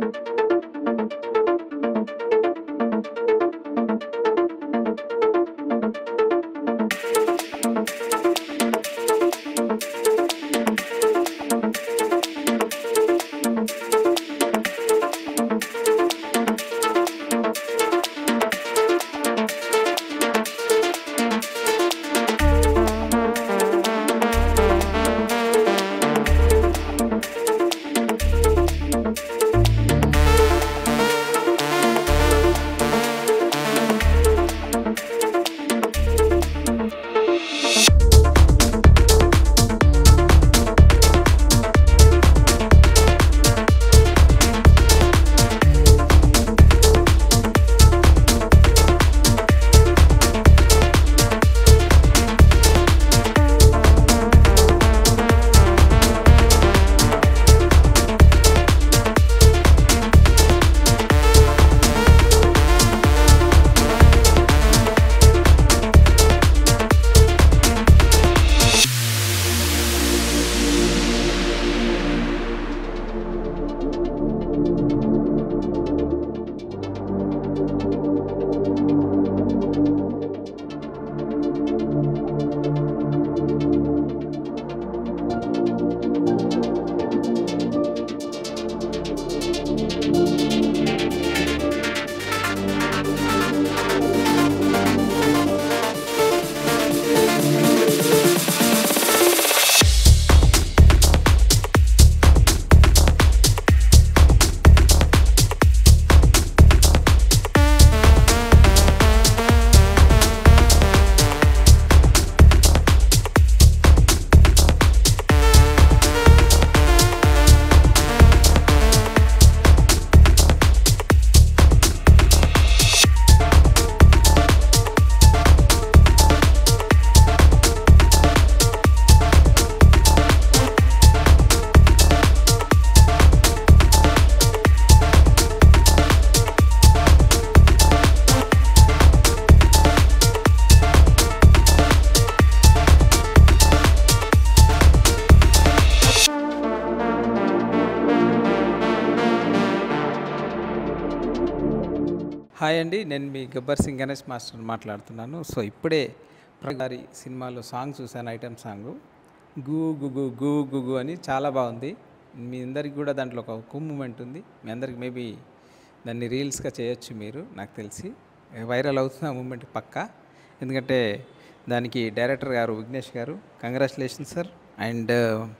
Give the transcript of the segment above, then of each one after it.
hi అండి నేను మీ గబ్బర్ సింగ్ గణేష్ మాస్టర్ మాట్లాడుతున్నాను సో ఇప్పుడే గారి సినిమాలో సాంగ్ చూశాను ఐటమ్ సాంగ్ గు గుగు గు గుగు అని చాలా బాగుంది మీ అందరికి కూడా దాంట్లో ఒక కు మూమెంట్ ఉంది మీ అందరికి మేబీ దాన్ని రీల్స్గా చేయొచ్చు మీరు నాకు తెలిసి వైరల్ అవుతుంది ఆ మూమెంట్ పక్కా ఎందుకంటే దానికి డైరెక్టర్ గారు విఘ్నేష్ గారు congratulation sir and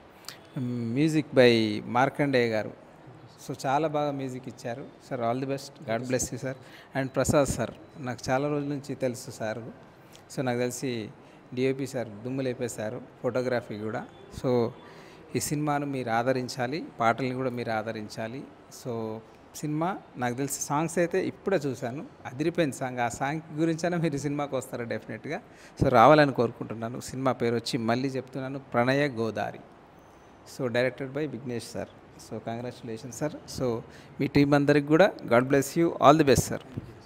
music by Markandeya గారు సో చాలా బాగా మ్యూజిక్ ఇచ్చారు sir all the best God bless you sir and Prasad sir నాకు చాలా రోజుల నుంచి తెలుసు సార్ సో నాకు తెలిసి డిఓపి సార్ దుమ్ము లేపేశారు ఫోటోగ్రఫీ కూడా సో ఈ సినిమాను మీరు ఆదరించాలి పాటల్ని కూడా మీరు ఆదరించాలి సో సినిమా నాకు తెలిసి సాంగ్స్ అయితే ఇప్పుడే చూశాను అదిరిపోయింది సాంగ్ ఆ సాంగ్ గురించైనా మీరు సినిమాకి వస్తారు డెఫినెట్గా సో రావాలని కోరుకుంటున్నాను సినిమా పేరు వచ్చి మళ్ళీ చెప్తున్నాను Pranaya Godari so directed by Vignesh sir so congratulation sir so మీ టీం అందరికి కూడా God bless you all the best sir